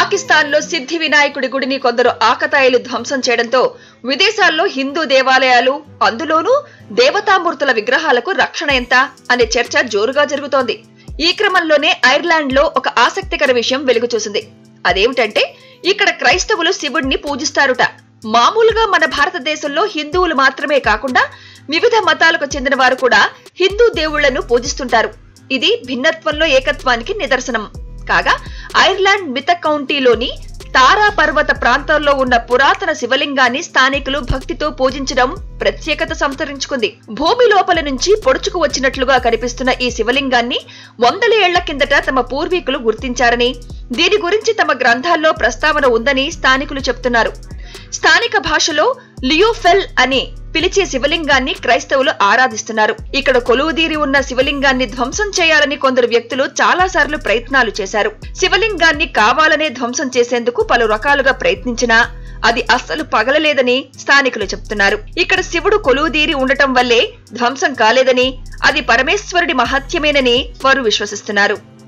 పాకిస్తాన్లో సిద్ధి వినాయకుడి గుడిని కొందరు ఆకతాయిలు ధ్వంసం చేయడంతో విదేశాల్లో హిందూ దేవాలయాలు అందులోనూ దేవతామూర్తుల విగ్రహాలకు రక్షణ ఎంత అనే చర్చ జోరుగా జరుగుతోంది ఈ క్రమంలోనే ఐర్లాండ్ లో ఒక ఆసక్తికర విషయం వెలుగు చూసింది అదేమిటంటే ఇక్కడ క్రైస్తవులు శివుడిని పూజిస్తారుట మామూలుగా మన భారతదేశంలో హిందువులు మాత్రమే కాకుండా వివిధ మతాలకు చెందిన వారు కూడా హిందూ దేవుళ్లను పూజిస్తుంటారు ఇది భిన్నత్వంలో ఏకత్వానికి నిదర్శనం కాగా ఐర్లాండ్ మిత కౌంటీలోని తారా పర్వత ప్రాంతాల్లో ఉన్న పురాతన శివలింగాన్ని స్థానికులు భక్తితో పూజించడం ప్రత్యేకత సంతరించుకుంది భూమి లోపల నుంచి పొడుచుకు వచ్చినట్లుగా కనిపిస్తున్న ఈ శివలింగాన్ని వందల ఏళ్ల కిందట తమ పూర్వీకులు గుర్తించారని దీని గురించి తమ గ్రంథాల్లో ప్రస్తావన ఉందని స్థానికులు చెప్తున్నారు స్థానిక భాషలో లియోఫెల్ అని పిలిచే శివలింగాన్ని క్రైస్తవులు ఆరాధిస్తున్నారు ఇక్కడ కొలువుదీరి ఉన్న శివలింగాన్ని ధ్వంసం చేయాలని కొందరు వ్యక్తులు చాలా సార్లు ప్రయత్నాలు చేశారు శివలింగాన్ని కావాలనే ధ్వంసం చేసేందుకు పలు రకాలుగా ప్రయత్నించినా అది అస్సలు పగలలేదని స్థానికులు చెప్తున్నారు ఇక్కడ శివుడు కొలువుదీరి ఉండటం వల్లే ధ్వంసం కాలేదని అది పరమేశ్వరుడి మహత్యమేనని వారు విశ్వసిస్తున్నారు